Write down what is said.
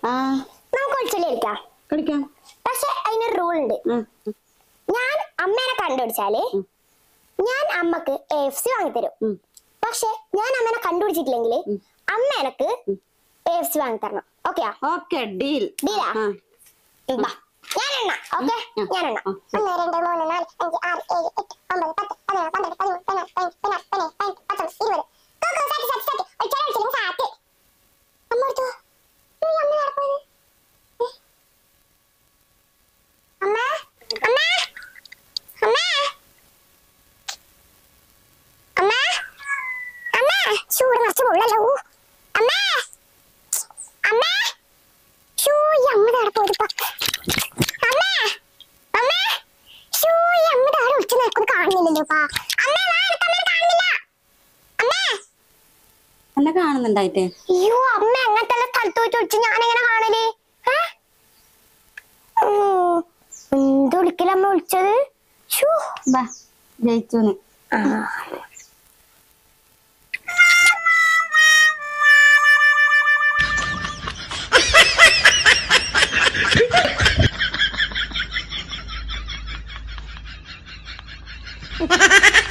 ആ നമുക്ക് ഒളിച്ചൊല്ലി കളിക്കാം കളിക്കാം പക്ഷെ അതിനൊരു റൂൾ ഉണ്ട് ഉം. ഞാൻ അമ്മേനെ കണ്ടുപിടിച്ചാല് ഞാൻ അമ്മക്ക് എ എഫ് സി വാങ്ങിത്തരും ഉം. പക്ഷെ ഞാൻ അമ്മേനെ കണ്ടുപിടിച്ചിട്ടില്ലെങ്കിൽ അമ്മ എനക്ക് എ എഫ് സി വാങ്ങിത്തരണം ഓക്കെയാ ഓക്കെ ഡീൽ ഡീലാ? ആ. ബാ. ഞാൻ എണ്ണ ഓക്കെ ഉം. ഞാൻ എണ്ണ ഉം. ഒന്ന് രണ്ട് മൂന്ന് നാല് അഞ്ച് ആറ് ഏഴ് എട്ട് ഒമ്പത് പത്ത് പതിനൊന്ന് പന്ത്രണ്ട് പതിമൂന്ന് പതിനാല് പതിനഞ്ച് പതിനാറ് പതിനേഴ് പതിനെട്ട് പത്തൊമ്പത് ഇരുപത് കോക്കോ സാറ്റ് സാറ്റ് സാറ്റ് ഒളിച്ചാൽ ഒളിച്ചാലും സാറ്റ് അമ്മ എടുത്തു ഉയ്യ്, അമ്മ നടക്കുന്നത് അമ്മ അമ്മ അമ്മ അമ്മ അമ്മ ചൂട് നിറച്ച് പൊള്ളല്ലോ അമ്മ അമ്മ ഷൂ ഈ അമ്മ നടപ്പോതിപ്പോ അമ്മ അമ്മ ഷൂ ഈ അമ്മ താഴെ ഒളിച്ചു നിൽക്കുന്നത് കാണുന്നില്ലല്ലോ പാ അമ്മ വാ എനിക്ക് അമ്മേനെ കാണുന്നില്ല അമ്മ എന്നെ കാണുന്നുണ്ടായിട്ടേ അയ്യോ അമ്മ അങ്ങനത്തെ സ്ഥലത്ത് വെച്ച് ഒളിച്ച് ഞാൻ എങ്ങനെ കാണല് ഏ? ഉം, എന്ത് വിളിക്കലമ്മ വിളിച്ചത് ഷൂ ബാ ജയിച്ചു ആ